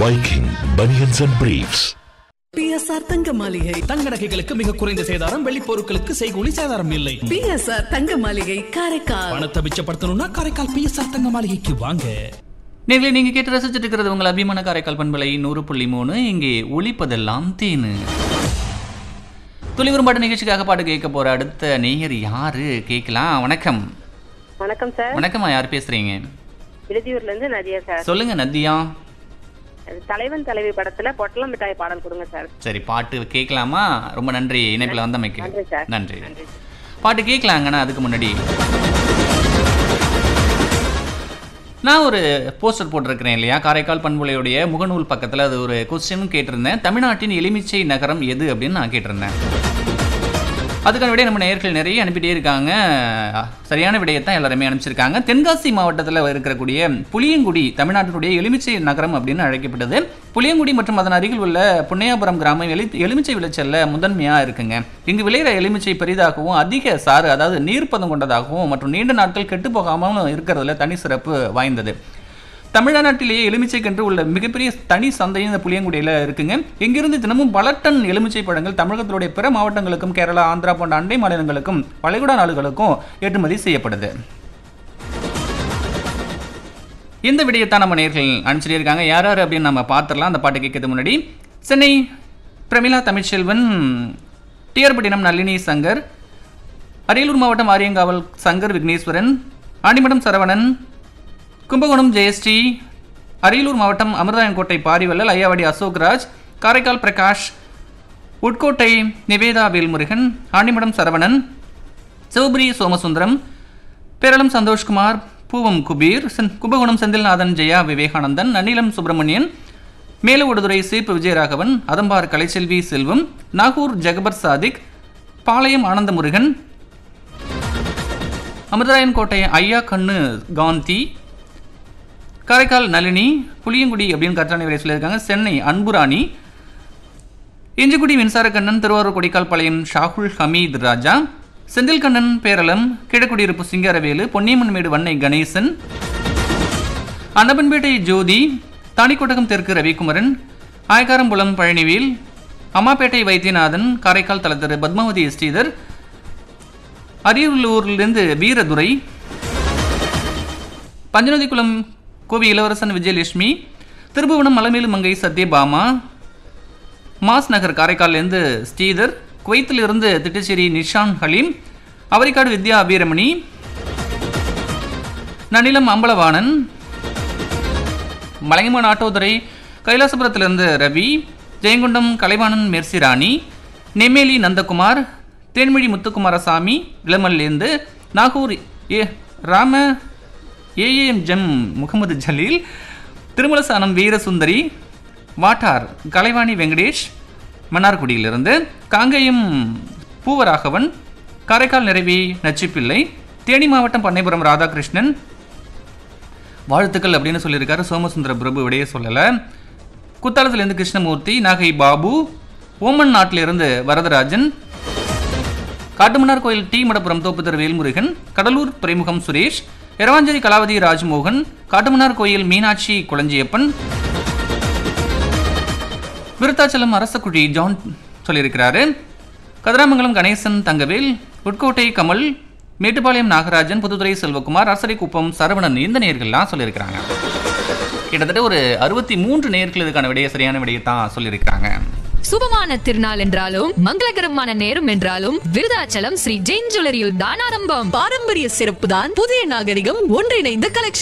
Viking Bunions and Briefs. PSR தங்க மாளிகை தங்க நகைகளுக்கு மிக குறைந்த சேதாரம் வெள்ளி பொருட்களுக்கு செய்கூலி சேதாரம் இல்லை பிஎஸ்ஆர் தங்க மாளிகை காரைக்கால் பணத்தை மிச்சப்படுத்தணும்னா காரைக்கால் பிஎஸ்ஆர் தங்க மாளிகைக்கு வாங்க நீங்களே நீங்க கேட்டு ரசிச்சுட்டு இருக்கிறது உங்கள் அபிமான காரைக்கால் பண்பலை நூறு புள்ளி மூணு இங்கே ஒளிப்பதெல்லாம் தேனு துளிவரும் பாட்டு நிகழ்ச்சிக்காக பாட்டு கேட்க போற அடுத்த நேயர் யாரு கேட்கலாம் வணக்கம் வணக்கம் சார் வணக்கம்மா யார் பேசுறீங்க விடுதியூர்ல இருந்து நதியா சார் சொல்லுங்க நதியா தலைவன் தலைவி படத்துல பொட்டலம் மிட்டாய் பாடல் கொடுங்க சார் சரி பாட்டு கேட்கலாமா ரொம்ப நன்றி இணைப்பில் வந்தமைக்கு நன்றி சார். நன்றி பாட்டு கேட்கலாங்கண்ணா அதுக்கு முன்னாடி நான் ஒரு போஸ்டர் போட்டிருக்கிறேன் இல்லையா காரைக்கால் பண்புலையுடைய முகநூல் பக்கத்தில் அது ஒரு கொஸ்டின் கேட்டிருந்தேன் தமிழ்நாட்டின் எலுமிச்சை நகரம் எது அப்படின்னு நான் கேட்டிருந்தேன் அதுக்கான விடை நம்ம நேயர்கள் நிறைய அனுப்பிட்டே இருக்காங்க சரியான விடையத்தான் எல்லாருமே அனுப்பிச்சிருக்காங்க தென்காசி மாவட்டத்தில் இருக்கக்கூடிய புளியங்குடி தமிழ்நாட்டினுடைய எலுமிச்சை நகரம் அப்படின்னு அழைக்கப்பட்டது புளியங்குடி மற்றும் அதன் அருகில் உள்ள புண்ணையாபுரம் கிராமம் எலி எலுமிச்சை விளைச்சல்ல முதன்மையாக இருக்குங்க இங்கு விளையிற எலுமிச்சை பெரிதாகவும் அதிக சாறு அதாவது நீர்ப்பதம் கொண்டதாகவும் மற்றும் நீண்ட நாட்கள் கெட்டு போகாமலும் இருக்கிறதுல தனி சிறப்பு வாய்ந்தது தமிழ்நாட்டிலேயே எலுமிச்சைக்கென்று உள்ள மிகப்பெரிய தனி சந்தையும் இந்த புளியங்குடியில் இருக்குங்க இங்கிருந்து தினமும் பல டன் எலுமிச்சை பழங்கள் தமிழகத்தினுடைய பிற மாவட்டங்களுக்கும் கேரளா ஆந்திரா போன்ற அண்டை மாநிலங்களுக்கும் வளைகுடா நாடுகளுக்கும் ஏற்றுமதி செய்யப்படுது இந்த விடயத்தான் நம்ம நேர்கள் அனுப்பிச்சிட்டே இருக்காங்க யார் யார் அப்படின்னு நம்ம பார்த்துடலாம் அந்த பாட்டு கேட்கறதுக்கு முன்னாடி சென்னை பிரமிளா தமிழ்ச்செல்வன் டிஆர்பட்டினம் நளினி சங்கர் அரியலூர் மாவட்டம் ஆரியங்காவல் சங்கர் விக்னேஸ்வரன் ஆண்டிமடம் சரவணன் கும்பகோணம் ஜெயஸ்ரீ அரியலூர் மாவட்டம் அமிர்தாயன்கோட்டை பாரிவல்லல் ஐயாவடி அசோக்ராஜ் காரைக்கால் பிரகாஷ் உட்கோட்டை நிவேதா வேல்முருகன் ஆண்டிமடம் சரவணன் சிவபுரி சோமசுந்தரம் பேரளம் சந்தோஷ்குமார் பூவம் குபீர் சென் கும்பகோணம் செந்தில்நாதன் ஜெயா விவேகானந்தன் நன்னிலம் சுப்பிரமணியன் மேலவடுதுறை சீப்பு விஜயராகவன் அதம்பார் கலைச்செல்வி செல்வம் நாகூர் ஜெகபர் சாதிக் பாளையம் ஆனந்தமுருகன் அமிர்தராயன்கோட்டை ஐயா கண்ணு காந்தி காரைக்கால் நளினி புளியங்குடி அப்படின்னு கற்றாணி வரை சொல்லியிருக்காங்க சென்னை அன்புராணி இஞ்சிக்குடி மின்சாரக்கண்ணன் திருவாரூர் கொடிக்கால் பாளையம் ஷாகுல் ஹமீத் ராஜா செந்தில்கண்ணன் பேரளம் கிழக்குடியிருப்பு சிங்காரவேலு பொன்னியம்மன்மேடு வன்னை கணேசன் அன்னப்பன்பேட்டை ஜோதி தாணிக்கோட்டகம் தெற்கு ரவிக்குமரன் ஆயக்காரம்புலம் பழனிவேல் அம்மாப்பேட்டை வைத்தியநாதன் காரைக்கால் தலத்திரு பத்மாவதி ஸ்ரீதர் அரியலூரிலிருந்து வீரதுரை பஞ்சநதிக்குளம் கோவி இளவரசன் விஜயலட்சுமி திருபுவனம் மலமேலு மங்கை சத்யபாமா மாஸ் நகர் காரைக்கால்லேருந்து ஸ்ரீதர் குவைத்திலிருந்து திட்டச்சேரி நிஷான் ஹலீம் அவரிக்காடு வித்யா அபீரமணி நனிலம் அம்பலவாணன் மலையமான் ஆட்டோதுரை கைலாசபுரத்திலிருந்து ரவி ஜெயங்கொண்டம் கலைவாணன் மெர்சிராணி நெம்மேலி நந்தகுமார் தேன்மொழி முத்துக்குமாரசாமி இளமல்லேருந்து நாகூர் ஏ ராம ஏஏஎம் ஜெம் முகமது ஜலீல் திருமலசானம் வீரசுந்தரி வாட்டார் கலைவாணி வெங்கடேஷ் மன்னார்குடியிலிருந்து காங்கேயம் பூவராகவன் காரைக்கால் நிறைவி நச்சிப்பிள்ளை தேனி மாவட்டம் பண்ணைபுரம் ராதாகிருஷ்ணன் வாழ்த்துக்கள் அப்படின்னு சொல்லியிருக்காரு சோமசுந்தர பிரபு விடையே சொல்லலை குத்தாலத்திலிருந்து கிருஷ்ணமூர்த்தி நாகை பாபு ஓமன் நாட்டிலிருந்து வரதராஜன் காட்டுமன்னார் கோயில் டி மடப்புரம் தோப்புத்தர் வேல்முருகன் கடலூர் துறைமுகம் சுரேஷ் எரவாஞ்சேரி கலாவதி ராஜ்மோகன் காட்டுமன்னார் கோயில் மீனாட்சி குளஞ்சியப்பன் விருத்தாச்சலம் அரசக்குழி ஜான் சொல்லியிருக்கிறாரு கதிராமங்கலம் கணேசன் தங்கவேல் உட்கோட்டை கமல் மேட்டுப்பாளையம் நாகராஜன் புதுத்துறை செல்வகுமார் அரசரிக்குப்பம் சரவணன் இந்த நேர்கள்லாம் சொல்லியிருக்கிறாங்க கிட்டத்தட்ட ஒரு அறுபத்தி மூன்று நேர்கள் இதுக்கான விடைய சரியான விடையை தான் சொல்லியிருக்கிறாங்க சுபமான திருநாள் என்றாலும் மங்களகரமான நேரம் என்றாலும் விருதாச்சலம் ஸ்ரீ ஜெயின் ஜுவல்லரியில் தான் ஆரம்பம் பாரம்பரிய சிறப்பு தான் புதிய நாகரிகம் ஒன்றிணைந்த கலெக்ஷன்